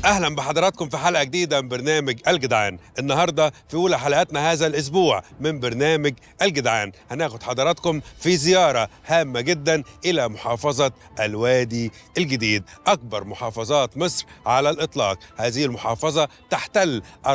اهلا بحضراتكم في حلقه جديده من برنامج الجدعان النهارده في اولى حلقاتنا هذا الاسبوع من برنامج الجدعان هناخد حضراتكم في زياره هامه جدا الى محافظه الوادي الجديد اكبر محافظات مصر على الاطلاق هذه المحافظه تحتل 44%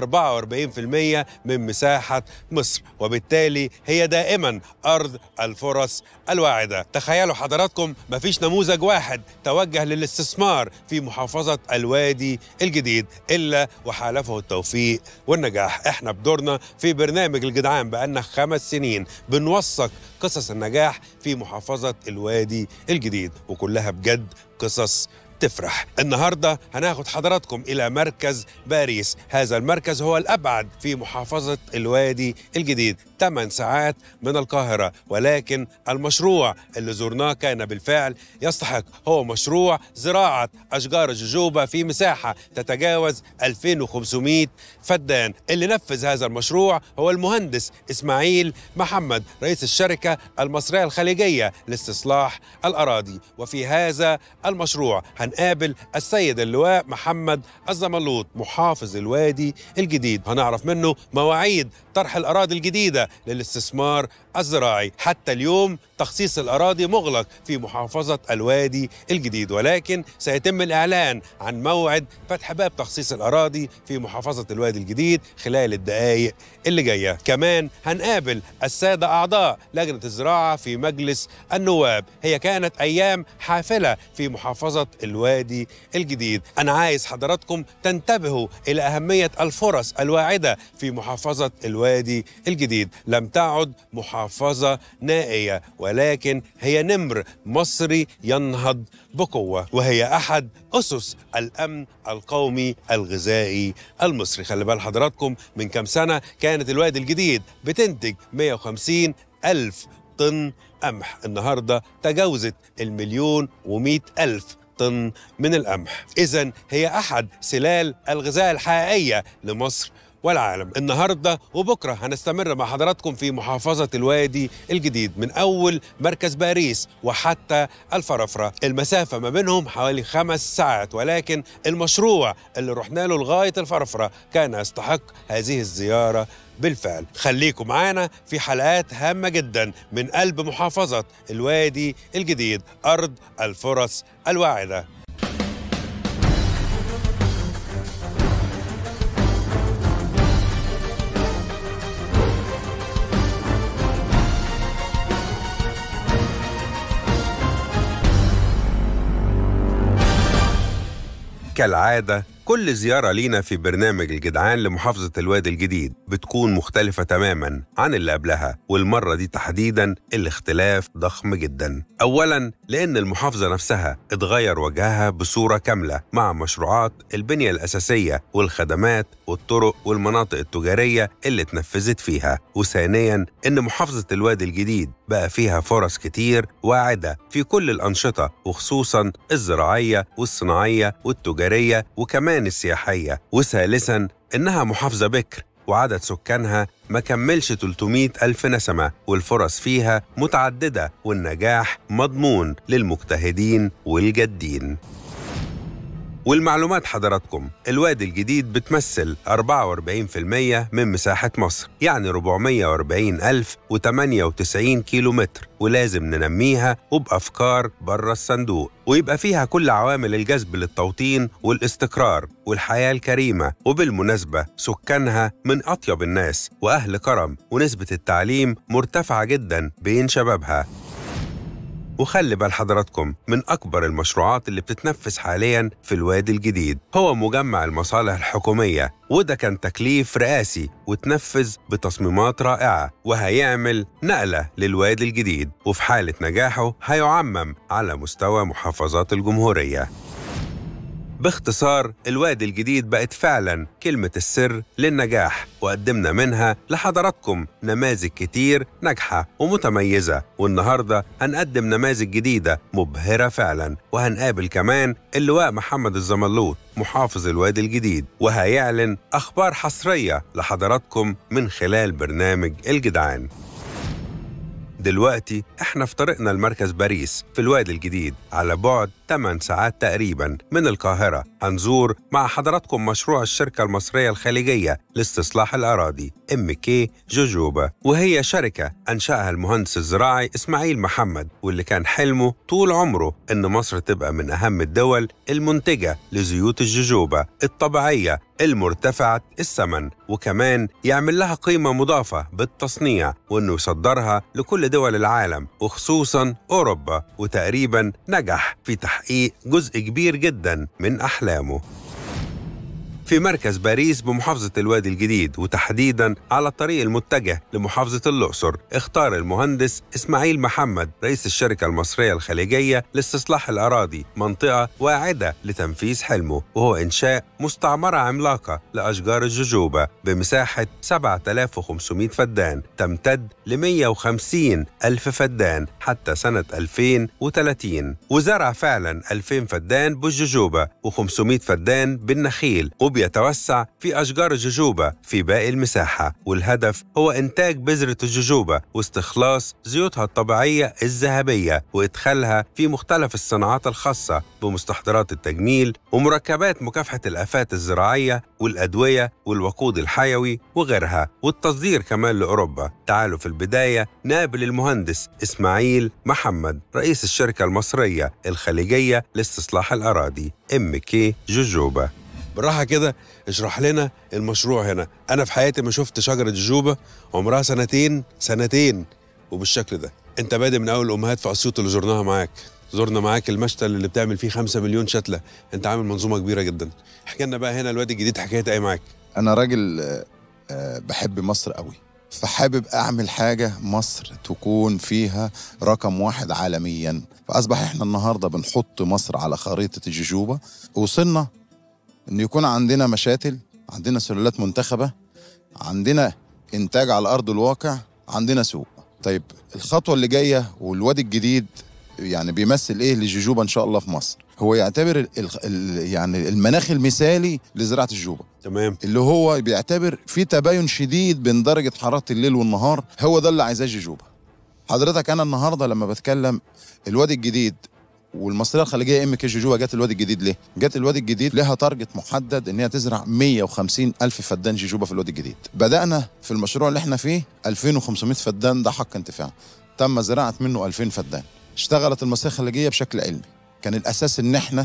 من مساحه مصر وبالتالي هي دائما ارض الفرص الواعده تخيلوا حضراتكم مفيش نموذج واحد توجه للاستثمار في محافظه الوادي الجديد الا وحالفه التوفيق والنجاح احنا بدورنا في برنامج الجدعان بقالنا خمس سنين بنوثق قصص النجاح في محافظه الوادي الجديد وكلها بجد قصص تفرح النهارده هناخد حضراتكم الى مركز باريس هذا المركز هو الابعد في محافظه الوادي الجديد 8 ساعات من القاهره ولكن المشروع اللي زرناه كان بالفعل يستحق هو مشروع زراعه اشجار الجوجوبا في مساحه تتجاوز 2500 فدان اللي نفذ هذا المشروع هو المهندس اسماعيل محمد رئيس الشركه المصريه الخليجيه لاستصلاح الاراضي وفي هذا المشروع هنقابل السيد اللواء محمد الزملوط محافظ الوادي الجديد هنعرف منه مواعيد طرح الأراضي الجديدة للاستثمار الزراعي حتى اليوم تخصيص الأراضي مغلق في محافظة الوادي الجديد ولكن سيتم الإعلان عن موعد فتح باب تخصيص الأراضي في محافظة الوادي الجديد خلال الدقائق اللي جاية كمان هنقابل السادة أعضاء لجنة الزراعة في مجلس النواب هي كانت أيام حافلة في محافظة الوادي الجديد أنا عايز حضراتكم تنتبهوا إلى أهمية الفرص الواعدة في محافظة الوادي الجديد لم تعد محافظة نائية ولكن هي نمر مصري ينهض بقوة وهي أحد أسس الأمن القومي الغذائي المصري خلي بال حضراتكم من كم سنة كانت الوادي الجديد بتنتج 150 ألف طن قمح النهاردة تجاوزت المليون ومئة ألف طن من القمح إذا هي أحد سلال الغذاء الحقيقية لمصر والعالم النهاردة وبكرة هنستمر مع حضراتكم في محافظة الوادي الجديد من أول مركز باريس وحتى الفرافرة المسافة ما بينهم حوالي خمس ساعات ولكن المشروع اللي رحنا له لغاية الفرافرة كان يستحق هذه الزيارة بالفعل خليكم معانا في حلقات هامة جدا من قلب محافظة الوادي الجديد أرض الفرص الواعدة كالعادة كل زيارة لينا في برنامج الجدعان لمحافظة الوادي الجديد بتكون مختلفة تماما عن اللي قبلها والمرة دي تحديدا الاختلاف ضخم جدا أولا لأن المحافظة نفسها اتغير وجهها بصورة كاملة مع مشروعات البنية الأساسية والخدمات والطرق والمناطق التجارية اللي اتنفذت فيها وثانيا إن محافظة الوادي الجديد بقى فيها فرص كتير واعدة في كل الأنشطة وخصوصا الزراعية والصناعية والتجارية وكمان السياحية وثالثا إنها محافظة بكر وعدد سكانها ما كملش 300 ألف نسمة والفرص فيها متعددة والنجاح مضمون للمجتهدين والجادين والمعلومات حضراتكم الوادي الجديد بتمثل 44% من مساحة مصر يعني 440 ألف و98 كيلو متر ولازم ننميها وبأفكار بره الصندوق ويبقى فيها كل عوامل الجذب للتوطين والاستقرار والحياة الكريمة وبالمناسبة سكانها من أطيب الناس وأهل كرم ونسبة التعليم مرتفعة جدا بين شبابها وخلي بال حضراتكم من أكبر المشروعات اللي بتتنفذ حاليا في الوادي الجديد هو مجمع المصالح الحكومية وده كان تكليف رئاسي وتنفذ بتصميمات رائعة وهيعمل نقلة للوادي الجديد وفي حالة نجاحه هيعمم على مستوى محافظات الجمهورية باختصار الوادي الجديد بقت فعلا كلمة السر للنجاح وقدمنا منها لحضراتكم نماذج كتير ناجحة ومتميزة والنهاردة هنقدم نماذج جديدة مبهرة فعلا وهنقابل كمان اللواء محمد الزملوط محافظ الوادي الجديد وهيعلن أخبار حصرية لحضراتكم من خلال برنامج الجدعان دلوقتي احنا في طريقنا لمركز باريس في الوادي الجديد على بعد 8 ساعات تقريبا من القاهرة هنزور مع حضراتكم مشروع الشركة المصرية الخليجية لاستصلاح الأراضي ام كي جوجوبا وهي شركة أنشأها المهندس الزراعي إسماعيل محمد واللي كان حلمه طول عمره إن مصر تبقى من أهم الدول المنتجة لزيوت الجوجوبا الطبيعية المرتفعة الثمن وكمان يعمل لها قيمة مضافة بالتصنيع وإنه يصدرها لكل دول العالم وخصوصا أوروبا وتقريبا نجح في تحقيق جزء كبير جدا من أحلامه في مركز باريس بمحافظة الوادي الجديد وتحديدا على الطريق المتجه لمحافظة الأقصر اختار المهندس إسماعيل محمد رئيس الشركة المصرية الخليجية لاستصلاح الأراضي منطقة واعدة لتنفيذ حلمه وهو إنشاء مستعمرة عملاقة لأشجار الجوجوبا بمساحة 7500 فدان تمتد ل 150 ألف فدان حتى سنة 2030 وزرع فعلا 2000 فدان بالجوجوبا و500 فدان بالنخيل وبيتوسع في أشجار الجوجوبا في باقي المساحة والهدف هو إنتاج بذرة الجوجوبا واستخلاص زيوتها الطبيعية الذهبية وإدخالها في مختلف الصناعات الخاصة بمستحضرات التجميل ومركبات مكافحة الآفات الزراعية والأدوية والوقود الحيوي وغيرها والتصدير كمان لأوروبا تعالوا في البداية نقابل المهندس إسماعيل محمد رئيس الشركة المصرية الخليجية لاستصلاح الأراضي ام كي جوجوبا بالراحة كده اشرح لنا المشروع هنا أنا في حياتي ما شفت شجرة جوجوبا عمرها سنتين سنتين وبالشكل ده أنت بادئ من أول الأمهات في أسيوط اللي زرناها معاك زرنا معاك المشتل اللي بتعمل فيه 5 مليون شتلة أنت عامل منظومة كبيرة جدا احكي لنا بقى هنا الوادي الجديد حكاية إيه معاك انا راجل آه، آه، بحب مصر قوي فحابب اعمل حاجه مصر تكون فيها رقم واحد عالميا فاصبح احنا النهارده بنحط مصر على خريطه الجوجوبا وصلنا ان يكون عندنا مشاتل عندنا سلالات منتخبه عندنا انتاج على ارض الواقع عندنا سوق طيب الخطوه اللي جايه والوادي الجديد يعني بيمثل ايه للجوجوبا ان شاء الله في مصر هو يعتبر ال ال يعني المناخ المثالي لزراعه الجوبا تمام اللي هو بيعتبر في تباين شديد بين درجه حراره الليل والنهار هو ده اللي عايزاه الجوجوبا حضرتك انا النهارده لما بتكلم الوادي الجديد والمصريه الخليجيه ام كي جوجوبا جت الوادي الجديد ليه؟ جت الوادي الجديد لها تارجت محدد ان هي تزرع 150 الف فدان جوجوبا في الوادي الجديد. بدانا في المشروع اللي احنا فيه 2500 فدان ده حق انتفاع. تم زراعه منه 2000 فدان. اشتغلت المصريه الخليجيه بشكل علمي. كان الاساس ان احنا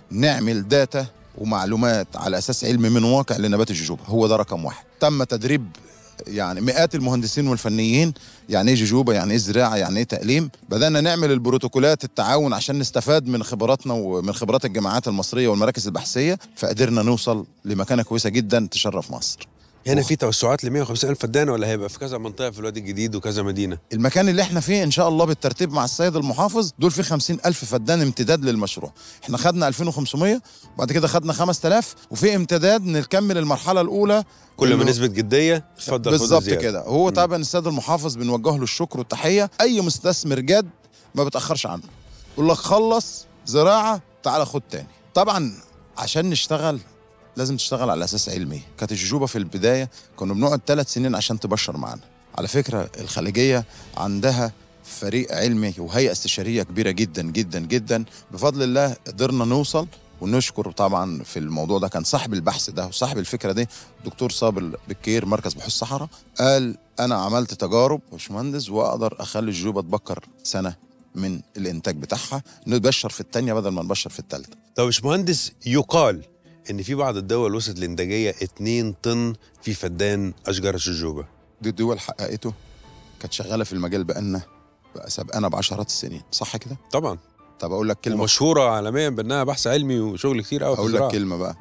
نعمل داتا ومعلومات على اساس علمي من واقع لنبات الجوجوبا هو ده رقم واحد تم تدريب يعني مئات المهندسين والفنيين يعني ايه جوجوبا يعني ايه زراعه يعني ايه تقليم بدانا نعمل البروتوكولات التعاون عشان نستفاد من خبراتنا ومن خبرات الجامعات المصريه والمراكز البحثيه فقدرنا نوصل لمكانه كويسه جدا تشرف مصر هنا في توسعات ل 150 ألف فدان ولا هيبقى في كذا منطقة في الوادي الجديد وكذا مدينة المكان اللي احنا فيه ان شاء الله بالترتيب مع السيد المحافظ دول فيه 50 الف فدان امتداد للمشروع احنا خدنا 2500 وبعد كده خدنا 5000 وفي امتداد نكمل المرحله الاولى كل ما إنه- نسبة جدية اتفضل خد بالظبط زيادة. كده هو مم. طبعا السيد المحافظ بنوجه له الشكر والتحيه اي مستثمر جاد ما بتاخرش عنه يقول لك خلص زراعه تعالى خد تاني طبعا عشان نشتغل لازم تشتغل على اساس علمي كانت الجوجوبا في البدايه كنا بنقعد ثلاث سنين عشان تبشر معانا على فكره الخليجيه عندها فريق علمي وهيئه استشاريه كبيره جدا جدا جدا بفضل الله قدرنا نوصل ونشكر طبعا في الموضوع ده كان صاحب البحث ده وصاحب الفكره دي دكتور صابر بكير مركز بحوث الصحراء قال انا عملت تجارب يا باشمهندس واقدر اخلي الجوبه تبكر سنه من الانتاج بتاعها نبشر في الثانيه بدل ما نبشر في الثالثه طب يا باشمهندس يقال ان في بعض الدول وصلت لانتاجيه 2 طن في فدان اشجار الجوجوبا دي الدول حققته كانت شغاله في المجال بقالنا بقى سابقانا بعشرات السنين صح كده طبعا طب اقول لك كلمه ومشهوره عالميا بانها بحث علمي وشغل كتير قوي في اقول لك الزراعه كلمه بقى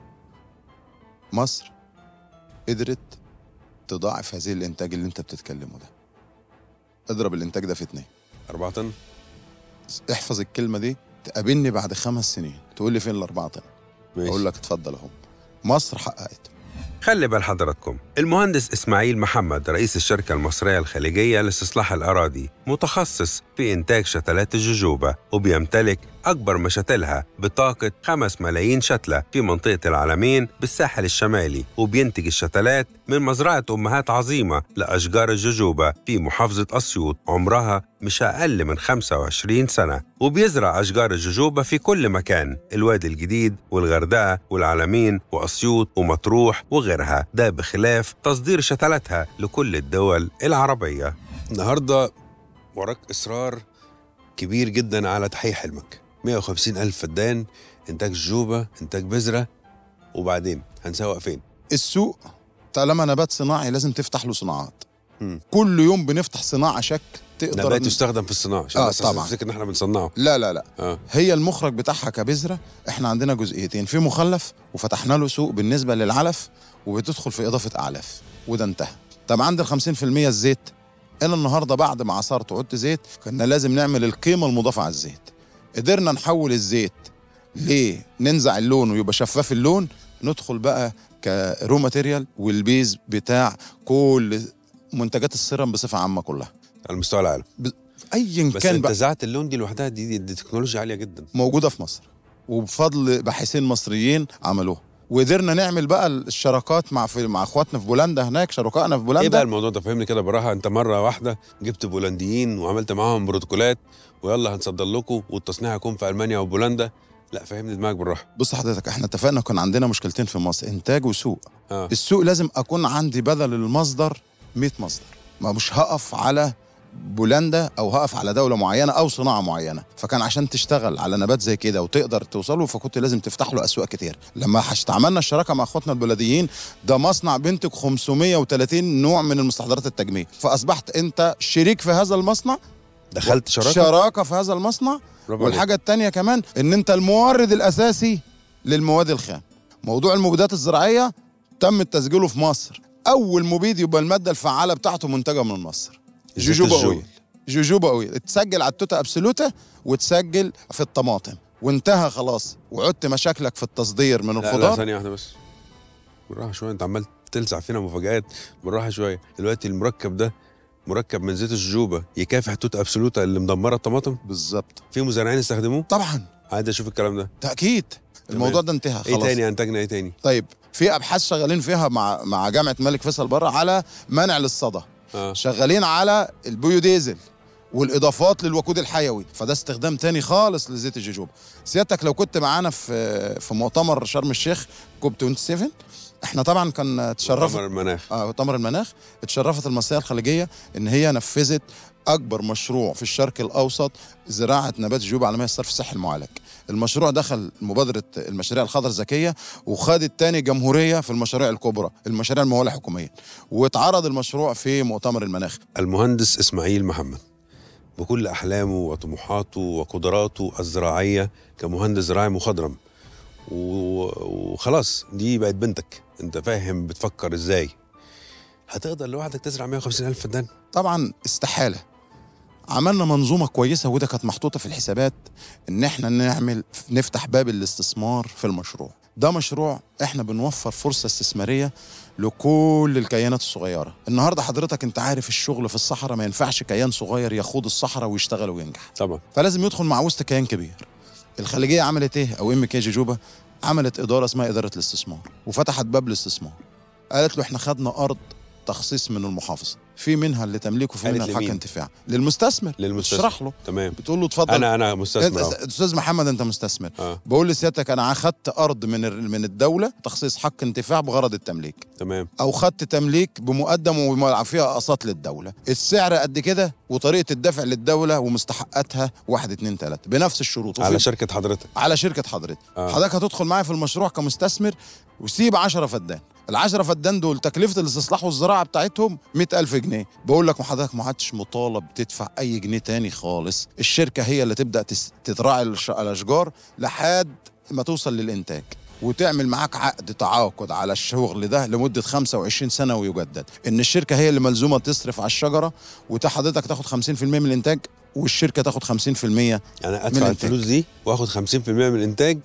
مصر قدرت تضاعف هذه الانتاج اللي انت بتتكلمه ده اضرب الانتاج ده في اتنين 4 طن احفظ الكلمه دي تقابلني بعد خمس سنين تقول لي فين الاربعه طن ماشي. اقول لك اتفضل اهو مصر حققت خلي بال حضراتكم المهندس إسماعيل محمد رئيس الشركة المصرية الخليجية لاستصلاح الأراضي متخصص في إنتاج شتلات الجوجوبا وبيمتلك أكبر مشاتلها بطاقة 5 ملايين شتلة في منطقة العلمين بالساحل الشمالي وبينتج الشتلات من مزرعة أمهات عظيمة لأشجار الجوجوبا في محافظة أسيوط عمرها مش أقل من 25 سنة وبيزرع أشجار الجوجوبا في كل مكان الوادي الجديد والغردقة والعلمين وأسيوط ومطروح وغيرها ده بخلاف تصدير شتلاتها لكل الدول العربية النهاردة وراك إصرار كبير جدا على تحقيق حلمك 150 ألف فدان إنتاج جوبة إنتاج بذرة وبعدين هنسوق فين؟ السوق طالما نبات صناعي لازم تفتح له صناعات مم. كل يوم بنفتح صناعه شكل تقدر نبات يستخدم في الصناعة عشان آه، بس طبعاً. تفتكر إن إحنا بنصنعه لا لا لا آه. هي المخرج بتاعها كبذره احنا عندنا جزئيتين في مخلف وفتحنا له سوق بالنسبه للعلف وبتدخل في اضافه اعلاف وده انتهى طب عند ال 50% الزيت انا النهارده بعد ما عصرت وعدت زيت كنا لازم نعمل القيمه المضافه على الزيت قدرنا نحول الزيت ليه ننزع اللون ويبقى شفاف اللون ندخل بقى كرو ماتيريال والبيز بتاع كل منتجات السيرم بصفه عامه كلها على مستوى العالم ايا بس كان انت بقى زعت اللون دي لوحدها دي, دي, دي تكنولوجيا عالية جدا موجوده في مصر وبفضل باحثين مصريين عملوها وقدرنا نعمل بقى الشراكات مع في مع اخواتنا في بولندا هناك شركائنا في ايه بقى بولندا الموضوع ده فهمني كده براحه انت مره واحده جبت بولنديين وعملت معاهم بروتوكولات ويلا هنصدر لكم والتصنيع هيكون في المانيا وبولندا لا فهمني دماغك بالراحه بص حضرتك احنا اتفقنا كان عندنا مشكلتين في مصر انتاج وسوق اه السوق لازم اكون عندي بدل المصدر 100 مصدر ما مش هقف على بولندا او هقف على دوله معينه او صناعه معينه فكان عشان تشتغل على نبات زي كده وتقدر توصله فكنت لازم تفتح له اسواق كتير لما استعملنا الشراكه مع اخواتنا البلديين ده مصنع بينتج 530 نوع من المستحضرات التجميل فاصبحت انت شريك في هذا المصنع دخلت شراكه شراكه في هذا المصنع برافو عليك. والحاجه الثانيه كمان ان انت المورد الاساسي للمواد الخام موضوع المبيدات الزراعيه تم تسجيله في مصر اول مبيد يبقى الماده الفعاله بتاعته منتجه من مصر زيت جوجوبا الجوج. اويل جوجوبا اويل اتسجل على التوتا ابسولوتا وتسجل في الطماطم وانتهى خلاص وعدت مشاكلك في التصدير من لا لا الخضار ثانيه واحده بس بالراحه شويه انت عمال تلسع فينا مفاجآت بالراحه شويه دلوقتي المركب ده مركب من زيت الجوجوبا يكافح توت ابسولوتا اللي مدمره الطماطم بالظبط في مزارعين استخدموه طبعا عايز اشوف الكلام ده تاكيد الموضوع ده انتهى ايه خلاص تاني انتجنا ايه تاني طيب في ابحاث شغالين فيها مع مع جامعه الملك فيصل بره على منع للصدى اه شغالين على البيوديزل والاضافات للوقود الحيوي فده استخدام تاني خالص لزيت الجوجوبا سيادتك لو كنت معانا في في مؤتمر شرم الشيخ كوب 27 احنا طبعا كان تشرفت مؤتمر المناخ اه مؤتمر المناخ اتشرفت المصريه الخليجيه ان هي نفذت اكبر مشروع في الشرق الاوسط زراعه نبات الجيوب على مياه الصرف الصحي المعالج المشروع دخل مبادره المشاريع الخضر الذكيه وخدت تاني جمهوريه في المشاريع الكبرى المشاريع المموله حكوميا واتعرض المشروع في مؤتمر المناخ المهندس اسماعيل محمد بكل احلامه وطموحاته وقدراته الزراعيه كمهندس زراعي مخضرم و- وخلاص دي بقت بنتك انت فاهم بتفكر ازاي هتقدر لوحدك تزرع 150 الف فدان طبعا استحاله عملنا منظومه كويسه وده كانت محطوطه في الحسابات ان احنا نعمل نفتح باب الاستثمار في المشروع ده مشروع احنا بنوفر فرصه استثماريه لكل الكيانات الصغيره النهارده حضرتك انت عارف الشغل في الصحراء ما ينفعش كيان صغير يخوض الصحراء ويشتغل وينجح طبعا فلازم يدخل مع وسط كيان كبير الخليجيه عملت ايه او ام كي جوجوبا عملت اداره اسمها اداره الاستثمار وفتحت باب الاستثمار قالت له احنا خدنا ارض تخصيص من المحافظه في منها اللي تملكه وفي قالت منها الحق لمين؟ انتفاع للمستثمر للمستثمر. اشرح له تمام بتقول له اتفضل انا انا مستثمر أهو. أنت- استاذ محمد انت مستثمر اه بقول لسيادتك انا اخدت ارض من ال- من الدوله تخصيص حق انتفاع بغرض التمليك تمام او خدت تمليك بمقدم وما فيها اقساط للدوله السعر قد كده وطريقه الدفع للدوله ومستحقاتها واحد اتنين تلاته بنفس الشروط وفي- على شركه حضرتك على شركه حضرتك آه. آه. حضرتك هتدخل معايا في المشروع كمستثمر وسيب 10 فدان العشرة فدان دول تكلفة الاستصلاح والزراعة بتاعتهم مئة ألف جنيه بقول لك حضرتك ما عادش مطالب تدفع أي جنيه تاني خالص الشركة هي اللي تبدأ تس- تزرع الش- الأشجار لحد ما توصل للإنتاج وتعمل معاك عقد تعاقد على الشغل ده لمدة 25 سنة ويجدد إن الشركة هي اللي ملزومة تصرف على الشجرة وحضرتك تاخد 50% من الإنتاج والشركة تاخد 50% يعني ادفع الإنتاج. الفلوس دي واخد 50% من الانتاج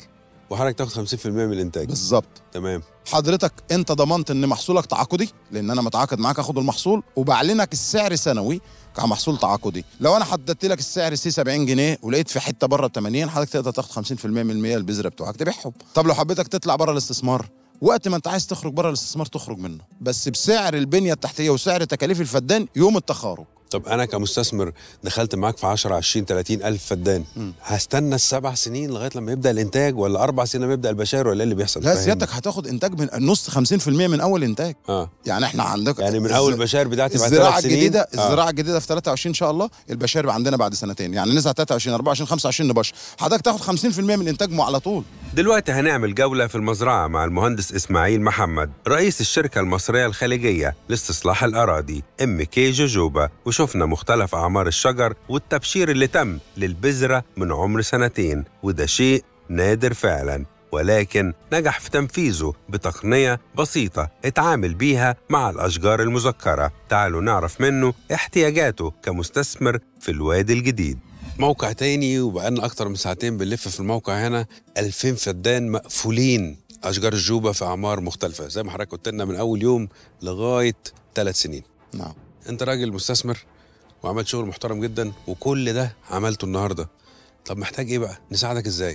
وحضرتك تاخد 50% من الانتاج بالظبط تمام حضرتك انت ضمنت ان محصولك تعاقدي لان انا متعاقد معاك اخد المحصول وبعلنك السعر سنوي كمحصول تعاقدي لو انا حددت لك السعر سي 70 جنيه ولقيت في حته بره 80 حضرتك تقدر تاخد 50% من المية البذره بتوعك تبيعهم طب لو حبيتك تطلع بره الاستثمار وقت ما انت عايز تخرج بره الاستثمار تخرج منه بس بسعر البنيه التحتيه وسعر تكاليف الفدان يوم التخارج طب انا كمستثمر دخلت معاك في 10 20 30 الف فدان مم. هستنى السبع سنين لغايه لما يبدا الانتاج ولا اربع سنين لما يبدا البشائر ولا ايه اللي بيحصل لا فاهمني. سيادتك هتاخد انتاج من نص 50% من اول انتاج اه يعني احنا عندك يعني من اول الز- البشائر بتاعتي بعد الزراعه ثلاث سنين الجديده آه. الزراعه الجديده في 23 ان شاء الله البشائر بقى عندنا بعد سنتين يعني نزع 23 24 25 نبش حضرتك تاخد 50% من انتاجه على طول دلوقتي هنعمل جولة في المزرعة مع المهندس إسماعيل محمد رئيس الشركة المصرية الخليجية لاستصلاح الأراضي ام كي جوجوبا وشفنا مختلف أعمار الشجر والتبشير اللي تم للبذرة من عمر سنتين وده شيء نادر فعلا ولكن نجح في تنفيذه بتقنية بسيطة اتعامل بيها مع الأشجار المذكرة تعالوا نعرف منه احتياجاته كمستثمر في الوادي الجديد موقع تاني وبقالنا أكتر من ساعتين بنلف في الموقع هنا 2000 فدان مقفولين أشجار الجوبة في أعمار مختلفة زي ما حضرتك قلت لنا من أول يوم لغاية ثلاث سنين نعم أنت راجل مستثمر وعملت شغل محترم جدا وكل ده عملته النهاردة طب محتاج إيه بقى؟ نساعدك إزاي؟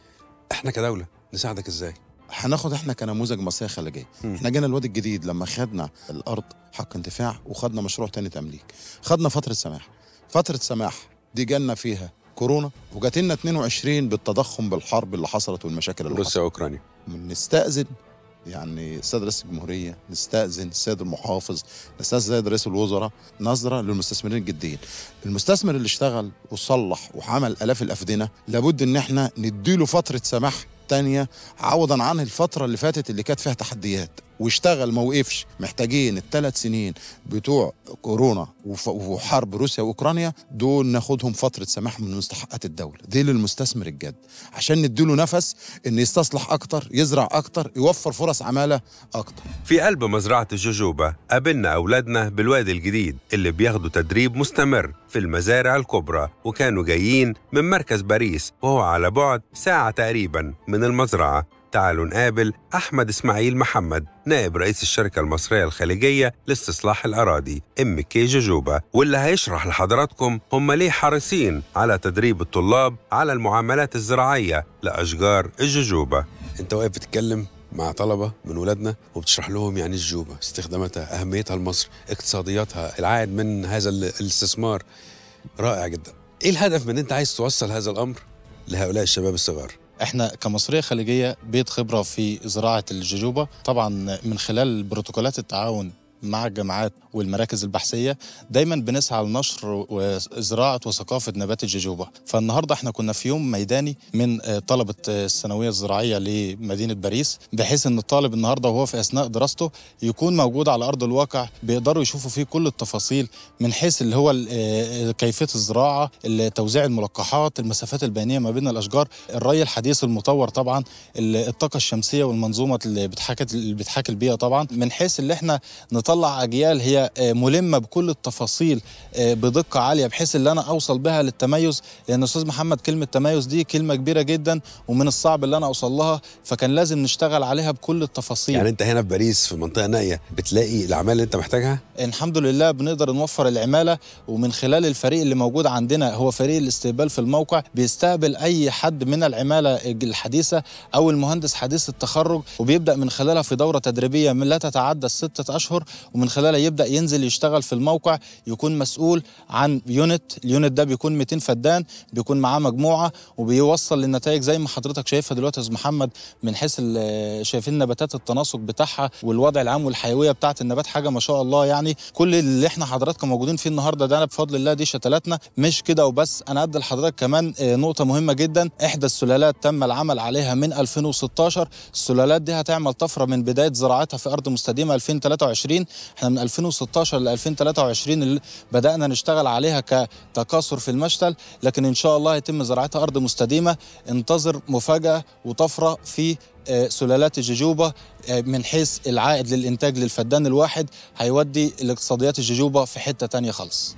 إحنا كدولة نساعدك إزاي؟ هناخد احنا كنموذج مصريه خليجيه مم. احنا جينا الوادي الجديد لما خدنا الارض حق انتفاع وخدنا مشروع تاني تمليك خدنا فتره سماح فتره سماح دي جالنا فيها كورونا وجات لنا 22 بالتضخم بالحرب اللي حصلت والمشاكل اللي حصلت روسيا وأوكرانيا نستأذن يعني السيد رئيس الجمهورية نستأذن السيد المحافظ نستأذن السيد رئيس الوزراء نظرة للمستثمرين الجديين المستثمر اللي اشتغل وصلح وعمل آلاف الأفدنة لابد إن احنا نديله فترة سماح تانية عوضا عن الفترة اللي فاتت اللي كانت فيها تحديات واشتغل ما وقفش محتاجين الثلاث سنين بتوع كورونا وف- وحرب روسيا واوكرانيا دول ناخدهم فتره سماح من مستحقات الدوله دي للمستثمر الجاد عشان نديله نفس ان يستصلح اكتر يزرع اكتر يوفر فرص عماله اكتر في قلب مزرعة الجوجوبا قابلنا أولادنا بالوادي الجديد اللي بياخدوا تدريب مستمر في المزارع الكبرى وكانوا جايين من مركز باريس وهو على بعد ساعة تقريبا من المزرعة تعالوا نقابل أحمد إسماعيل محمد نائب رئيس الشركة المصرية الخليجية لاستصلاح الأراضي ام كي جوجوبا واللي هيشرح لحضراتكم هم ليه حريصين على تدريب الطلاب على المعاملات الزراعية لأشجار الجوجوبا انت واقف بتتكلم مع طلبة من ولادنا وبتشرح لهم يعني إيه الجوبة استخداماتها أهميتها لمصر اقتصادياتها العائد من هذا ال- الاستثمار رائع جدا ايه الهدف من انت عايز توصل هذا الامر لهؤلاء الشباب الصغار احنا كمصريه خليجيه بيت خبره في زراعه الجوجوبا طبعا من خلال بروتوكولات التعاون مع الجامعات والمراكز البحثيه دايما بنسعى لنشر وزراعه وثقافه نبات الجوجوبا فالنهارده احنا كنا في يوم ميداني من آه، طلبه آه، الثانويه الزراعيه لمدينه باريس بحيث ان الطالب النهارده وهو في اثناء دراسته يكون موجود على ارض الواقع بيقدروا يشوفوا فيه كل التفاصيل من حيث اللي هو ال- آه، كيفيه الزراعه ال- توزيع الملقحات المسافات البينيه ما بين الاشجار الري الحديث المطور طبعا ال- الطاقه الشمسيه والمنظومه اللي بتحاكي اللي بتحاكي البيئه طبعا من حيث اللي احنا نطلع اجيال هي آه، ملمه بكل التفاصيل آه، بدقه عاليه بحيث اللي انا اوصل بها للتميز لان استاذ محمد كلمه تميز دي كلمه كبيره جدا ومن الصعب اللي انا اوصل لها فكان لازم نشتغل عليها بكل التفاصيل يعني انت هنا في باريس في منطقه نائيه بتلاقي الاعمال اللي انت محتاجها الحمد لله بنقدر نوفر العماله ومن خلال الفريق اللي موجود عندنا هو فريق الاستقبال في الموقع بيستقبل اي حد من العماله الحديثه او المهندس حديث التخرج وبيبدا من خلالها في دوره تدريبيه من لا تتعدى الستة اشهر ومن خلالها يبدا ينزل يشتغل في الموقع يكون مسؤول عن يونت اليونت ده بيكون 200 فدان بيكون معاه مجموعه وبيوصل للنتائج زي ما حضرتك شايفها دلوقتي يا استاذ محمد من حيث ال- شايفين نباتات التناسق بتاعها والوضع العام والحيويه بتاعه النبات حاجه ما شاء الله يعني كل اللي احنا حضراتكم موجودين فيه النهارده ده بفضل الله دي شتلاتنا مش كده وبس انا ادي لحضرتك كمان آه، نقطه مهمه جدا احدى السلالات تم العمل عليها من 2016 السلالات دي هتعمل طفره من بدايه زراعتها في ارض مستديمه 2023 احنا من 2016 ل 2023 اللي بدانا نشتغل عليها كتكاثر في المشتل لكن ان شاء الله يتم زراعتها ارض مستديمه انتظر مفاجاه وطفره في آه، سلالات الججوبة آه، من حيث العائد للإنتاج للفدان الواحد هيودي الاقتصاديات الججوبة في حتة تانية خالص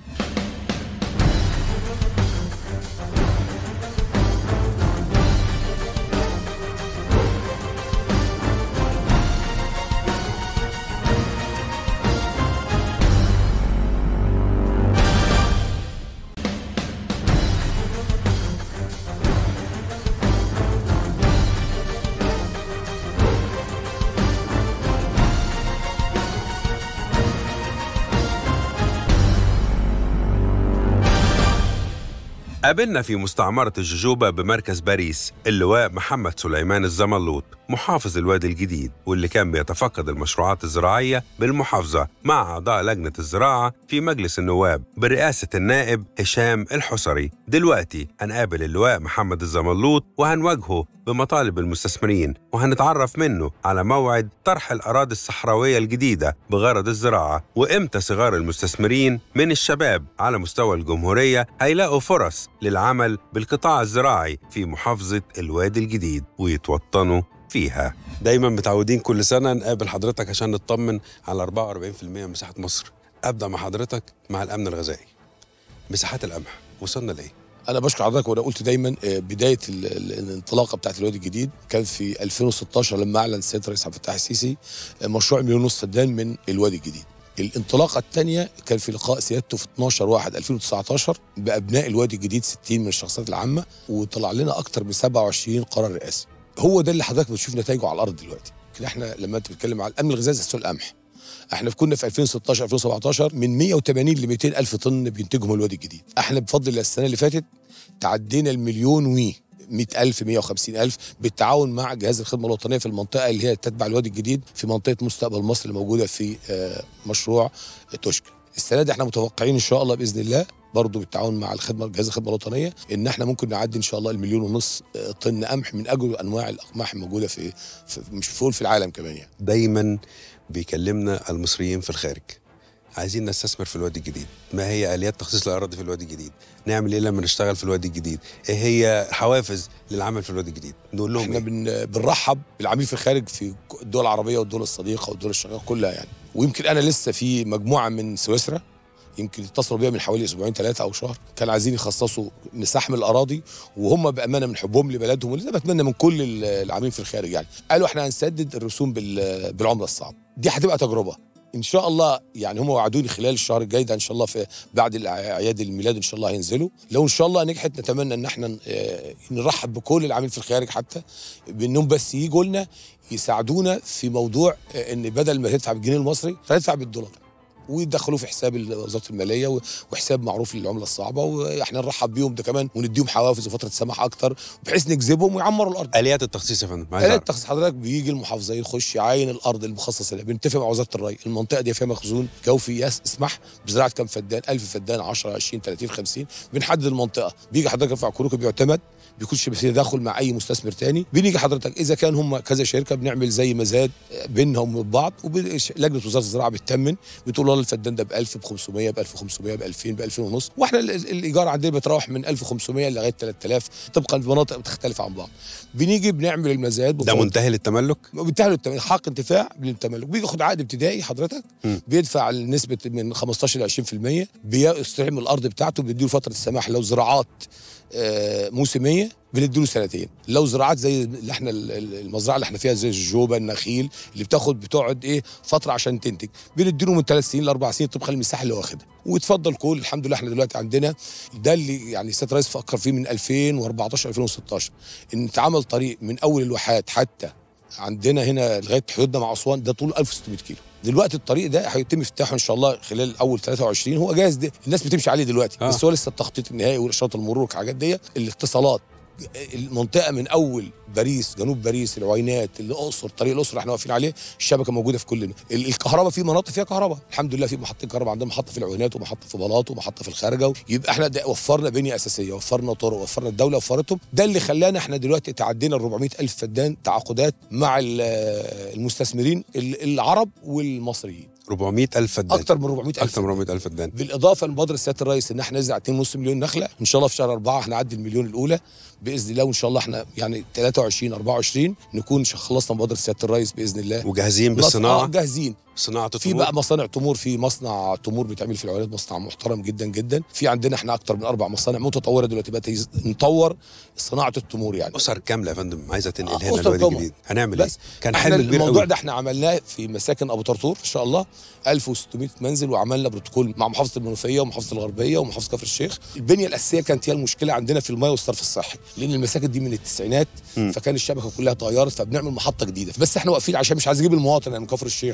قابلنا في مستعمرة الججوبة بمركز باريس اللواء محمد سليمان الزملوط محافظ الوادي الجديد واللي كان بيتفقد المشروعات الزراعية بالمحافظة مع أعضاء لجنة الزراعة في مجلس النواب برئاسة النائب هشام الحصري دلوقتي هنقابل اللواء محمد الزملوط وهنواجهه بمطالب المستثمرين وهنتعرف منه على موعد طرح الأراضي الصحراوية الجديدة بغرض الزراعة وإمتى صغار المستثمرين من الشباب على مستوى الجمهورية هيلاقوا فرص للعمل بالقطاع الزراعي في محافظة الوادي الجديد ويتوطنوا فيها دايما متعودين كل سنة نقابل حضرتك عشان نطمن على 44% من مساحة مصر أبدأ مع حضرتك مع الأمن الغذائي مساحات القمح وصلنا لإيه؟ انا بشكر حضرتك وانا قلت دايما آه، بدايه ال- ال- الانطلاقه بتاعت الوادي الجديد كان في 2016 لما اعلن السيد الرئيس عبد الفتاح السيسي آه، مشروع مليون ونص فدان من الوادي الجديد الانطلاقه الثانيه كان في لقاء سيادته في 12 1 2019 بابناء الوادي الجديد 60 من الشخصيات العامه وطلع لنا اكثر من 27 قرار رئاسي هو ده اللي حضرتك بتشوف نتائجه على الارض دلوقتي كده احنا لما انت بتتكلم على الامن الغذائي زي سوق القمح احنا كنا في 2016 2017 من 180 ل 200 الف طن بينتجهم الوادي الجديد احنا بفضل الله السنه اللي فاتت تعدينا المليون وي 100000 150000 بالتعاون مع جهاز الخدمه الوطنيه في المنطقه اللي هي تتبع الوادي الجديد في منطقه مستقبل مصر اللي موجوده في آه، مشروع توشكا السنه دي احنا متوقعين ان شاء الله باذن الله برضه بالتعاون مع الخدمه جهاز الخدمه الوطنيه ان احنا ممكن نعدي ان شاء الله المليون ونص آه، طن قمح من اجل انواع الاقماح الموجوده في, في مش في في العالم كمان يعني دايما بيكلمنا المصريين في الخارج عايزين نستثمر في الوادي الجديد ما هي اليات تخصيص الاراضي في الوادي الجديد نعمل ايه لما نشتغل في الوادي الجديد ايه هي حوافز للعمل في الوادي الجديد نقول لهم احنا إيه؟ بن بنرحب بالعميل في الخارج في الدول العربيه والدول الصديقه والدول الشقيقه كلها يعني ويمكن انا لسه في مجموعه من سويسرا يمكن اتصلوا بيا من حوالي اسبوعين ثلاثه او شهر كان عايزين يخصصوا مساحه من الاراضي وهم بامانه من حبهم لبلدهم واللي أنا بتمنى من كل ال- العاملين في الخارج يعني قالوا احنا هنسدد الرسوم بال- بالعمله الصعبه دي هتبقى تجربه ان شاء الله يعني هم وعدوني خلال الشهر الجاي ده ان شاء الله في بعد الأع- اعياد الميلاد ان شاء الله هينزلوا لو ان شاء الله نجحت نتمنى ان احنا آه، نرحب بكل العاملين في الخارج حتى بانهم بس يجوا لنا يساعدونا في موضوع آه، ان بدل ما تدفع بالجنيه المصري تدفع بالدولار ويدخلوه في حساب ال- وزاره الماليه و- وحساب معروف للعمله الصعبه واحنا نرحب بيهم ده كمان ونديهم حوافز وفتره سماح اكتر بحيث نجذبهم ويعمروا الارض اليات التخصيص يا فندم عايز آلات أعرف. التخصيص حضرتك بيجي المحافظه يخش يعاين الارض المخصصه لها بنتفق مع وزاره الري المنطقه دي فيها مخزون جوفي يس اسمح بزراعه كام فدان 1000 فدان 10 20 30 50 بنحدد المنطقه بيجي حضرتك يرفع كروكي بيعتمد بيكونش في تداخل مع اي مستثمر تاني بنيجي حضرتك اذا كان هم كذا شركه بنعمل زي مزاد بينهم وبين بعض ولجنه وزاره الزراعه بتتمن بتقول والله الفدان ده ب 1000 ب 500 ب 1500 ب 2000 ب 2000 ونص واحنا ال- ال- الايجار عندنا بيتراوح من 1500 لغايه 3000 طبقا المناطق بتختلف عن بعض بنيجي بنعمل المزاد ده بفضل- منتهي للتملك بينتهي له التملك حق انتفاع بالتملك بيجي ياخد عقد ابتدائي حضرتك مم. بيدفع نسبه من 15 ل 20% بيستلم الارض بتاعته بيديله فتره السماح لو زراعات آه، موسميه بنديله سنتين لو زراعات زي اللي احنا ال- ال- المزرعه اللي احنا فيها زي الجوبه النخيل اللي بتاخد بتقعد ايه فتره عشان تنتج بنديله من ثلاث سنين لاربع سنين طبقا للمساحه اللي واخدها ويتفضل كل الحمد لله احنا دلوقتي عندنا ده اللي يعني السيد الرئيس فكر فيه من 2014 2016 ان اتعمل طريق من اول الواحات حتى عندنا هنا لغايه حدودنا مع اسوان ده طوله 1600 كيلو دلوقتي الطريق ده هيتم افتتاحه ان شاء الله خلال اول 23 هو جاهز ده الناس بتمشي عليه دلوقتي آه. آه. بس هو لسه التخطيط النهائي واشارات المرور والحاجات دي الاتصالات المنطقه من اول باريس جنوب باريس العوينات الاقصر طريق الاقصر اللي احنا واقفين عليه الشبكه موجوده في كل ال- الكهرباء في مناطق فيها كهرباء الحمد لله في محطه كهرباء عندنا محطه في العوينات ومحطه في بلاط ومحطه في الخارجه يبقى احنا ده وفرنا بنيه اساسيه وفرنا طرق وفرنا الدوله وفرتهم ده اللي خلانا احنا دلوقتي تعدينا ال 400 الف فدان تعاقدات مع ال- المستثمرين ال- العرب والمصريين 400 الف فدان اكتر من 400 الف اكتر من 400 الف فدان بالاضافه لمبادره سياده الرئيس ان احنا نزرع 2.5 مليون نخله ان شاء الله في شهر أربعة هنعدي المليون الاولى باذن الله وان شاء الله احنا يعني 23 24 نكون ش- خلصنا مبادره سياده الرئيس باذن الله وجاهزين آه، بالصناعه جاهزين صناعه في التمور بقى مصانع تمور في مصنع تمور بيتعمل في العوالات مصنع محترم جدا جدا في عندنا احنا اكتر من اربع مصانع متطوره دلوقتي بقى تيز- نطور صناعه التمور يعني اسر كامله يا فندم عايزه تنقل آه، هنا أسر الوادي طبعاً. الجديد هنعمل ايه بس كان احنا حلم كبير الموضوع قوي ده احنا عملناه في مساكن ابو طرطور ان شاء الله 1600 منزل وعملنا بروتوكول مع محافظه المنوفيه ومحافظه الغربيه ومحافظه كفر الشيخ البنيه الاساسيه كانت هي المشكله عندنا في الماء والصرف الصحي لان المساكن دي من التسعينات مم. فكان الشبكه كلها اتغيرت فبنعمل محطه جديده بس احنا واقفين عشان مش عايز اجيب المواطن يعني من كفر الشيخ او من الغربيه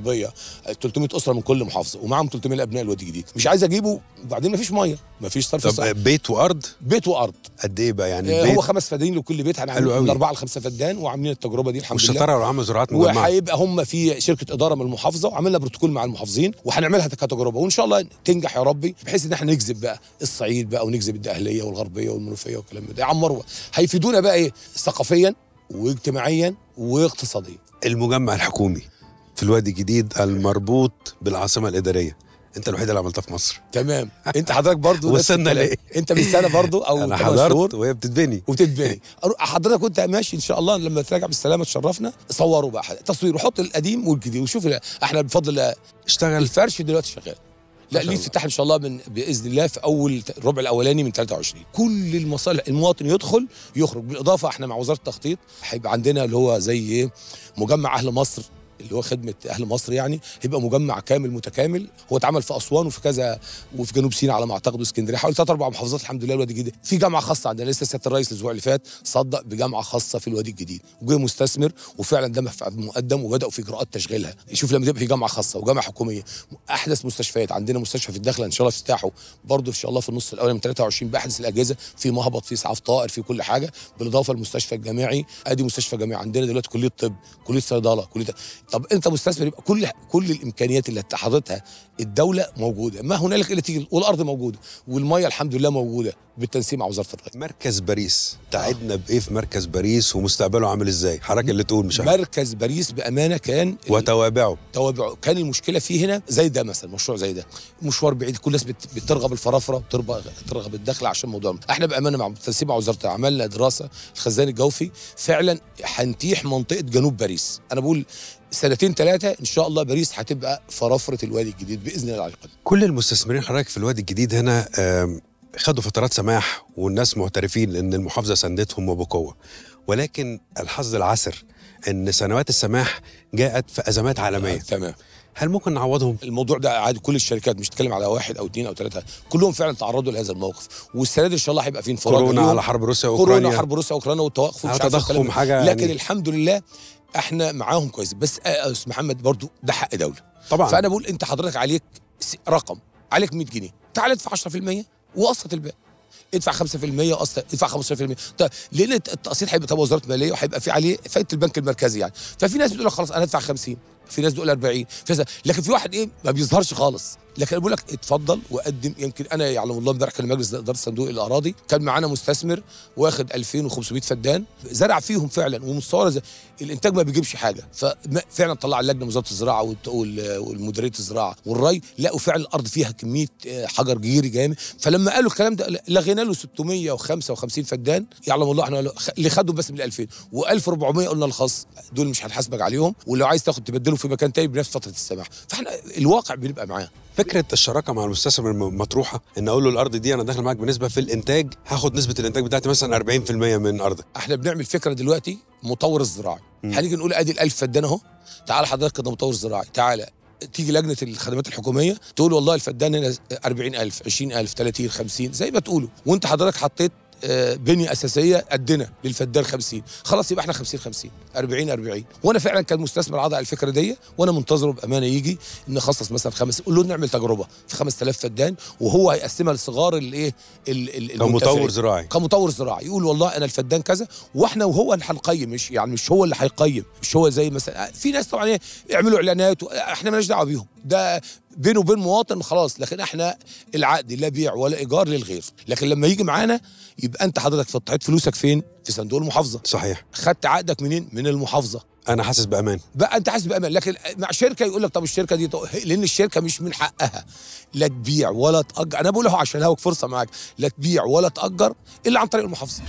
الغربيه 300 اسره من كل محافظه ومعاهم 300 ابناء الوادي الجديد مش عايز اجيبه وبعدين مفيش ميه مفيش صرف طب صحي بيت وارض بيت وارض قد ايه بقى يعني آه، البيت هو خمس فدانين لكل بيت حلو هنعمل قوي. من اربعه لخمسه فدان وعاملين التجربه دي الحمد لله والشطاره لو عملوا زراعات مجمعه وهيبقى هم في شركه اداره من المحافظه وعملنا بروتوكول مع المحافظين وهنعملها كتجربه وان شاء الله تنجح يا ربي بحيث ان احنا نجذب بقى الصعيد بقى ونجذب الدقهليه والغربيه والمنوفيه والكلام ده يعمروا هيفيدونا بقى ايه ثقافيا واجتماعيا واقتصاديا المجمع الحكومي في الوادي الجديد المربوط بالعاصمه الاداريه انت الوحيد اللي عملتها في مصر تمام انت حضرتك برضو نفس وصلنا الكلام. لإيه؟ انت من سنه برضو او انا ثمان شهور حضرت وهي بتتبني وتتبني أروح- حضرتك وانت ماشي ان شاء الله لما تراجع بالسلامه تشرفنا صوروا بقى تصوير وحط القديم والجديد وشوف لا، احنا بفضل الله اشتغل الفرش دلوقتي شغال لا شاء ليه الله. افتتاح ان شاء الله من باذن الله في اول ت- الربع الاولاني من 23 كل المصالح المواطن يدخل يخرج بالاضافه احنا مع وزاره التخطيط هيبقى عندنا اللي هو زي ايه مجمع اهل مصر اللي هو خدمه اهل مصر يعني هيبقى مجمع كامل متكامل هو اتعمل في اسوان وفي كذا وفي جنوب سيناء على ما اعتقد واسكندريه حوالي ثلاث اربع محافظات الحمد لله الوادي الجديد في جامعه خاصه عندنا لسه سياده الرئيس الاسبوع اللي فات صدق بجامعه خاصه في الوادي الجديد وجه مستثمر وفعلا ده مف- مقدم وبداوا في اجراءات تشغيلها شوف لما تبقى في جامعه خاصه وجامعه حكوميه احدث مستشفيات عندنا مستشفى في الداخله ان شاء الله افتتاحه برضه ان شاء الله في النص الاولاني من 23 باحدث الاجهزه في مهبط في اسعاف طائر في كل حاجه بالاضافه للمستشفى الجامعي ادي مستشفى جامعي عندنا دلوقتي كليه طب كليه صيدله كليه طب انت مستثمر يبقى كل كل الامكانيات اللي اتحدتها الدوله موجوده ما هنالك الا تيجي والارض موجوده والميه الحمد لله موجوده بالتنسيق مع وزاره الري مركز باريس تعدنا بايه في مركز باريس ومستقبله عامل ازاي حضرتك اللي تقول مش عارف مركز باريس بامانه كان وتوابعه توابعه كان المشكله فيه هنا زي ده مثلا مشروع زي ده مشوار بعيد كل الناس بت- بترغب الفرافره بترغب ترغب الدخل عشان موضوع احنا بامانه مع التنسيق مع وزاره عملنا دراسه الخزان الجوفي فعلا هنتيح منطقه جنوب باريس انا بقول سنتين ثلاثه ان شاء الله باريس هتبقى فرافره الوادي الجديد باذن الله العلي القدير كل المستثمرين حضرتك في الوادي الجديد هنا آم، خدوا فترات سماح والناس معترفين ان المحافظه ساندتهم وبقوه ولكن الحظ العسر ان سنوات السماح جاءت في ازمات عالميه تمام هل ممكن نعوضهم الموضوع ده عادي كل الشركات مش تتكلم على واحد او اثنين او ثلاثه كلهم فعلا تعرضوا لهذا الموقف والسنه دي ان شاء الله هيبقى في انفراد كورونا اليوم. على حرب روسيا كورونا واوكرانيا حرب روسيا واوكرانيا والتوقف على ومش عارف تضخم الكلام ده. حاجة لكن يعني. الحمد لله احنا معاهم كويس بس آه، يا استاذ محمد برضو ده حق دوله طبعا فانا بقول انت حضرتك عليك س- رقم عليك 100 جنيه تعال ادفع 10% وقسط الباقي ادفع 5% وقسط ادفع 15% طيب لان الت- التقسيط هيبقى تبع وزاره الماليه وهيبقى في عليه فايده البنك المركزي يعني ففي ناس بتقول لك خلاص انا ادفع 50 في ناس بتقول 40 في ناس لكن في واحد ايه ما بيظهرش خالص لكن انا بقول لك اتفضل وقدم يمكن انا يعلم الله امبارح كان مجلس اداره صندوق الاراضي كان معانا مستثمر واخد 2500 فدان زرع فيهم فعلا ومستورد زي- الانتاج ما بيجيبش حاجه ففعلا طلع اللجنه وزاره الزراعه والت- وال- والمديريه الزراعه والري لقوا فعلا الارض فيها كميه آه، حجر جيري جامد فلما قالوا الكلام ده لغينا له 655 فدان يعلم الله احنا خ- اللي خدوا بس من 2000 و1400 قلنا الخاص دول مش هنحاسبك عليهم ولو عايز تاخد تبدله في مكان تاني بنفس فتره السماح فاحنا الواقع بنبقى معاه فكره الشراكه مع المستثمر م- مطروحه ان اقول له الارض دي انا داخل معاك بنسبه في الانتاج هاخد نسبه الانتاج بتاعتي مثلا 40% من ارضك احنا بنعمل فكره دلوقتي مطور الزراعي مم. هنيجي نقول ادي ال1000 فدان اهو تعال حضرتك كده مطور زراعي تعالى تيجي لجنه الخدمات الحكوميه تقول والله الفدان هنا 40000 20000 30 50 زي ما تقولوا وانت حضرتك حطيت آه، بنيه اساسيه قدنا للفدان 50 خلاص يبقى احنا 50 50 40 40 وانا فعلا كان مستثمر عضع الفكره دي وانا منتظره بامانه يجي نخصص مثلا خمس قول له نعمل تجربه في 5000 فدان وهو هيقسمها لصغار الايه ال- ال- كمطور المنتفعين. زراعي كمطور زراعي يقول والله انا الفدان كذا واحنا وهو اللي هنقيم مش يعني مش هو اللي هيقيم مش هو زي مثلا في ناس طبعا ايه يعملوا اعلانات و- احنا مالناش دعوه بيهم ده بينه وبين مواطن خلاص لكن احنا العقد لا بيع ولا ايجار للغير لكن لما يجي معانا يبقى انت حضرتك فتحت فلوسك فين في صندوق المحافظه صحيح خدت عقدك منين من المحافظه انا حاسس بامان بقى انت حاسس بامان لكن مع شركه يقول لك طب الشركه دي طب لان الشركه مش من حقها لا تبيع ولا تاجر انا بقول له عشان هاوك فرصه معاك لا تبيع ولا تاجر الا عن طريق المحافظه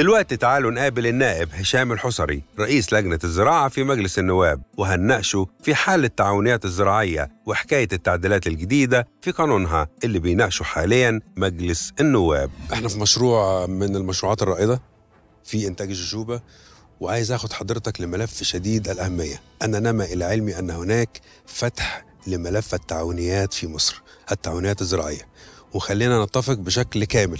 دلوقتي تعالوا نقابل النائب هشام الحصري رئيس لجنة الزراعة في مجلس النواب وهنناقشه في حال التعاونيات الزراعية وحكاية التعديلات الجديدة في قانونها اللي بيناقشه حاليا مجلس النواب احنا في مشروع من المشروعات الرائدة في إنتاج الجوجوبة وعايز أخد حضرتك لملف شديد الأهمية أنا نما إلى علمي أن هناك فتح لملف التعاونيات في مصر التعاونيات الزراعية وخلينا نتفق بشكل كامل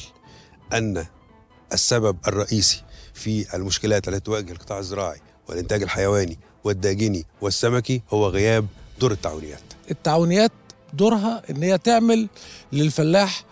أن السبب الرئيسي في المشكلات التي تواجه القطاع الزراعي والإنتاج الحيواني والداجني والسمكي هو غياب دور التعاونيات التعاونيات دورها ان هي تعمل للفلاح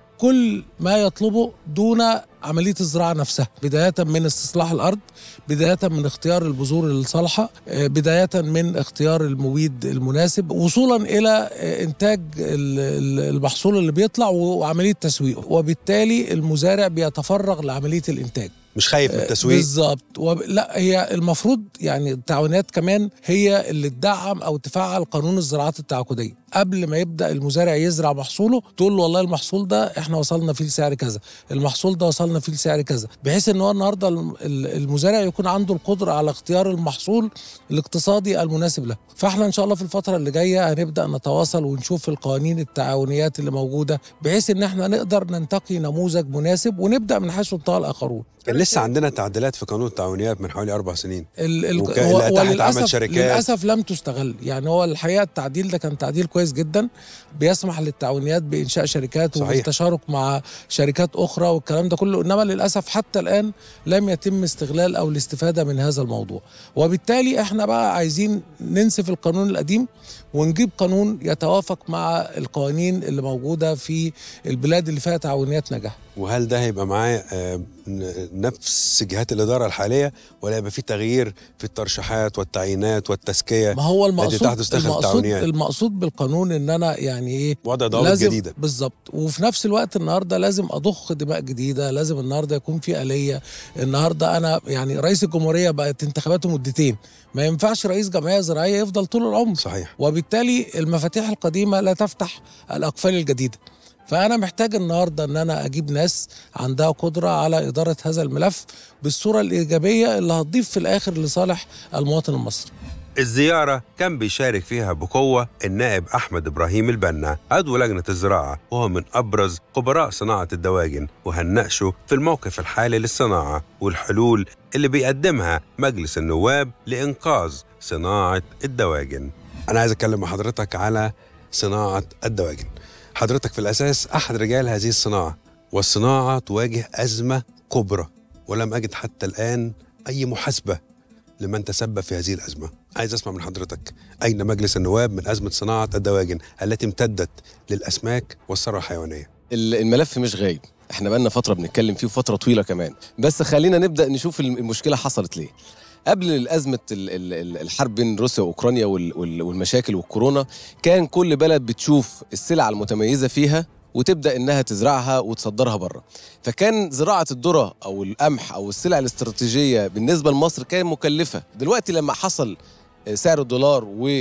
كل ما يطلبه دون عملية الزراعة نفسها بداية من استصلاح الأرض بداية من اختيار البذور الصالحة آه، بداية من اختيار المبيد المناسب وصولا إلى آه، إنتاج ال- ال- المحصول اللي بيطلع وعملية تسويقه وبالتالي المزارع بيتفرغ لعملية الإنتاج مش خايف من التسويق بالظبط وب... لا هي المفروض يعني التعاونات كمان هي اللي تدعم او تفعل قانون الزراعات التعاقديه قبل ما يبدا المزارع يزرع محصوله تقول له والله المحصول ده احنا وصلنا فيه لسعر كذا المحصول ده وصلنا فيه لسعر كذا بحيث ان هو النهارده الم- ال- المزارع يكون عنده القدره على اختيار المحصول الاقتصادي المناسب له فاحنا ان شاء الله في الفتره اللي جايه هنبدا نتواصل ونشوف القوانين التعاونيات اللي موجوده بحيث ان احنا نقدر ننتقي نموذج مناسب ونبدا من حيث انتهى الاخرون كان لسه عندنا تعديلات في قانون التعاونيات من حوالي أربع سنين ال ال وك- هو اللي أتاحت عمل وللاسف شركات. للاسف لم تستغل يعني هو الحقيقه التعديل ده كان تعديل كويس جدا بيسمح للتعاونيات بانشاء شركات صحيح. وبالتشارك مع شركات اخرى والكلام ده كله انما للاسف حتى الان لم يتم استغلال او الاستفاده من هذا الموضوع وبالتالي احنا بقى عايزين ننسف القانون القديم ونجيب قانون يتوافق مع القوانين اللي موجوده في البلاد اللي فيها تعاونيات نجاح وهل ده هيبقى معاه آه، ن- نفس جهات الإدارة الحالية ولا يبقى في تغيير في الترشيحات والتعيينات والتزكية ما هو التي المقصود تحدث داخل المقصود, التعاونيات المقصود بالقانون ان انا يعني ايه وضع ضوابط لازم جديدة بالظبط وفي نفس الوقت النهارده لازم اضخ دماء جديده لازم النهارده يكون في آلية النهارده انا يعني رئيس الجمهوريه بقت انتخاباته مدتين ما ينفعش رئيس جمعيه زراعيه يفضل طول العمر صحيح وبالتالي المفاتيح القديمه لا تفتح الاقفال الجديده فانا محتاج النهارده ان انا اجيب ناس عندها قدره على اداره هذا الملف بالصوره الايجابيه اللي هتضيف في الاخر لصالح المواطن المصري الزيارة كان بيشارك فيها بقوة النائب أحمد إبراهيم البنا عضو لجنة الزراعة وهو من أبرز خبراء صناعة الدواجن وهنناقشه في الموقف الحالي للصناعة والحلول اللي بيقدمها مجلس النواب لإنقاذ صناعة الدواجن أنا عايز أتكلم مع حضرتك على صناعة الدواجن حضرتك في الأساس أحد رجال هذه الصناعة والصناعة تواجه أزمة كبرى ولم أجد حتى الآن أي محاسبة لمن تسبب في هذه الأزمة عايز أسمع من حضرتك أين مجلس النواب من أزمة صناعة الدواجن التي امتدت للأسماك والثروة الحيوانية ال- الملف مش غايب احنا بقالنا فتره بنتكلم فيه وفتره طويله كمان بس خلينا نبدا نشوف الم- المشكله حصلت ليه قبل أزمة ال- ال- ال- الحرب بين روسيا وأوكرانيا وال- وال- والمشاكل والكورونا كان كل بلد بتشوف السلع المتميزة فيها وتبدأ إنها تزرعها وتصدرها بره فكان زراعة الذرة أو القمح أو السلع الاستراتيجية بالنسبة لمصر كان مكلفة دلوقتي لما حصل سعر الدولار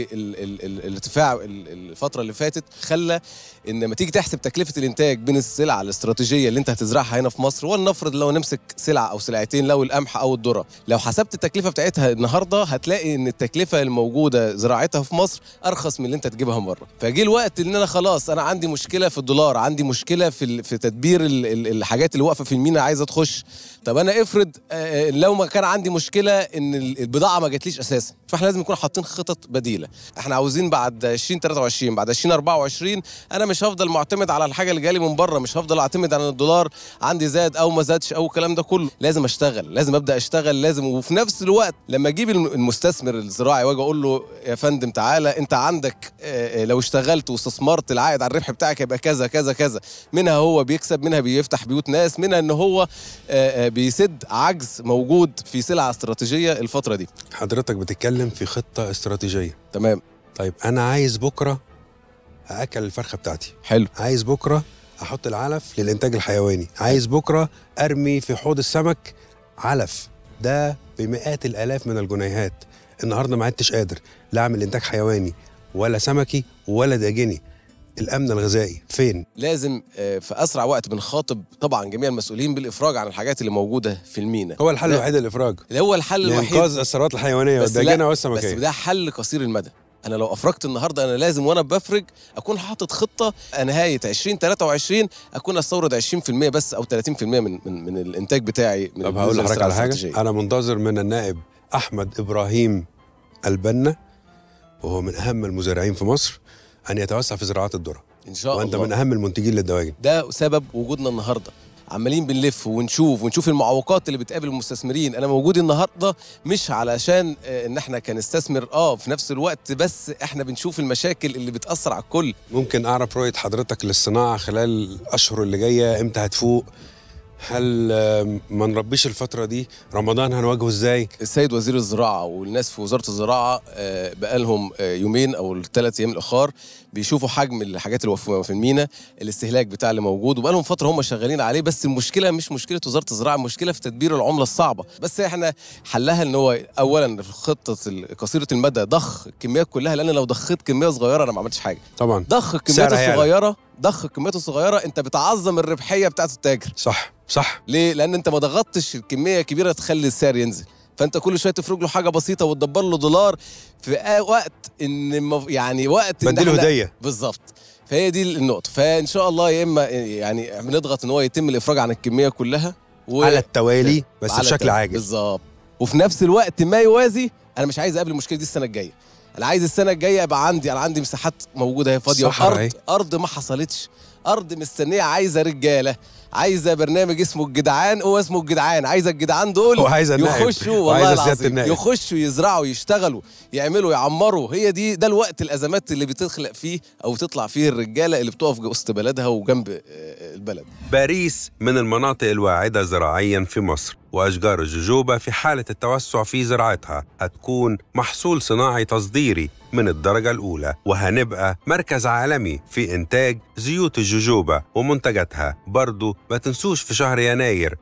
والارتفاع الفترة اللي فاتت خلى ان لما تيجي تحسب تكلفه الانتاج بين السلع الاستراتيجيه اللي انت هتزرعها هنا في مصر ولنفرض لو نمسك سلعه او سلعتين لو القمح او الذره لو حسبت التكلفه بتاعتها النهارده هتلاقي ان التكلفه الموجوده زراعتها في مصر ارخص من اللي انت تجيبها من بره فجه الوقت ان انا خلاص انا عندي مشكله في الدولار عندي مشكله في ال- في تدبير ال- ال- الحاجات اللي واقفه في المينا عايزه تخش طب انا افرض آه، لو ما كان عندي مشكله ان ال- البضاعه ما جاتليش اساسا فاحنا لازم نكون حاطين خطط بديله احنا عاوزين بعد 2023 بعد 2024 انا مش هفضل معتمد على الحاجه اللي جالي من بره مش هفضل اعتمد على الدولار عندي زاد او ما زادش او الكلام ده كله لازم اشتغل لازم ابدا اشتغل لازم وفي نفس الوقت لما اجيب الم- المستثمر الزراعي واجي اقول له يا فندم تعالى انت عندك آه، آه، لو اشتغلت واستثمرت العائد على الربح بتاعك يبقى كذا كذا كذا منها هو بيكسب منها بيفتح بيوت ناس منها ان هو آه، آه، بيسد عجز موجود في سلعه استراتيجيه الفتره دي حضرتك بتتكلم في خطة استراتيجية تمام طيب أنا عايز بكرة أكل الفرخة بتاعتي حلو عايز بكرة أحط العلف للإنتاج الحيواني عايز بكرة أرمي في حوض السمك علف ده بمئات الآلاف من الجنيهات النهاردة ما عدتش قادر لا أعمل إنتاج حيواني ولا سمكي ولا داجني الامن الغذائي فين لازم آه، في اسرع وقت بنخاطب طبعا جميع المسؤولين بالافراج عن الحاجات اللي موجوده في المينا هو الحل ده- الوحيد الافراج اللي هو الحل الوحيد لانقاذ الثروات الحيوانيه بس لا، والداجنه بس والسمكيه ده حل قصير المدى انا لو افرجت النهارده انا لازم وانا بفرج اكون حاطط خطه نهايه 2023 اكون استورد 20% بس او 30% من من, من الانتاج بتاعي من طب هقول البذور لحضرتك على الاستراتيجية. حاجه انا منتظر من النائب احمد ابراهيم البنا وهو من اهم المزارعين في مصر ان يتوسع في زراعه الذره ان شاء وانت الله من اهم المنتجين للدواجن ده سبب وجودنا النهارده عمالين بنلف ونشوف ونشوف المعوقات اللي بتقابل المستثمرين انا موجود النهارده مش علشان آه، ان احنا كنستثمر اه في نفس الوقت بس احنا بنشوف المشاكل اللي بتاثر على الكل ممكن اعرف رؤيه حضرتك للصناعه خلال الاشهر اللي جايه امتى هتفوق هل آه، ما نربيش الفتره دي رمضان هنواجهه ازاي السيد وزير الزراعه والناس في وزاره الزراعه آه، بقالهم آه، يومين او الثلاث ايام الاخر بيشوفوا حجم الحاجات اللي في- في المينا الاستهلاك بتاع اللي موجود وبقالهم فتره هم شغالين عليه بس المشكله مش مشكله وزاره الزراعه المشكله في تدبير العمله الصعبه بس احنا حلها ان هو اولا خطه ال- قصيره المدى ضخ الكميات كلها لان لو ضخيت كميه صغيره انا ما عملتش حاجه طبعا ضخ الكميات سعرها يعلى. الصغيره ضخ الكميات الصغيره انت بتعظم الربحيه بتاعت التاجر صح صح ليه؟ لأن أنت ما ضغطتش الكمية كبيرة تخلي السعر ينزل فأنت كل شوية تفرج له حاجة بسيطة وتدبر له دولار في آ- وقت إن مف- يعني وقت إن بديله إحنا- هديه بالظبط فهي دي النقطة فإن شاء الله يا إما يعني بنضغط إن هو يتم الإفراج عن الكمية كلها و... على التوالي بس على بشكل التوالي. عاجل بالظبط وفي نفس الوقت ما يوازي أنا مش عايز أقابل المشكلة دي السنة الجاية أنا عايز السنة الجاية يبقى عندي أنا عندي مساحات موجودة هي فاضية صحراء وأرض أهي. أرض ما حصلتش أرض مستنية عايزة رجالة عايزة برنامج اسمه الجدعان هو اسمه الجدعان عايزة الجدعان دول وعايزة النائب. يخشوا والله وعايزة سيادة العظيم النائب. يخشوا يزرعوا يشتغلوا يعملوا يعمروا هي دي ده الوقت الازمات اللي بتخلق فيه او تطلع فيه الرجاله اللي بتقف وسط بلدها وجنب آه، البلد باريس من المناطق الواعدة زراعيا في مصر وأشجار الجوجوبا في حالة التوسع في زراعتها هتكون محصول صناعي تصديري من الدرجة الأولى وهنبقى مركز عالمي في إنتاج زيوت الجوجوبا ومنتجاتها برضو ما تنسوش في شهر يناير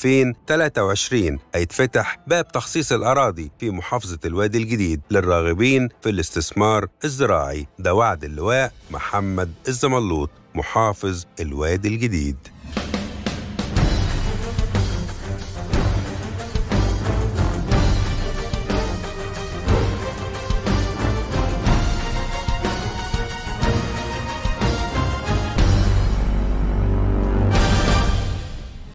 2023 هيتفتح باب تخصيص الأراضي في محافظة الوادي الجديد للراغبين في الاستثمار الزراعي ده وعد اللواء محمد الزملوط محافظ الوادي الجديد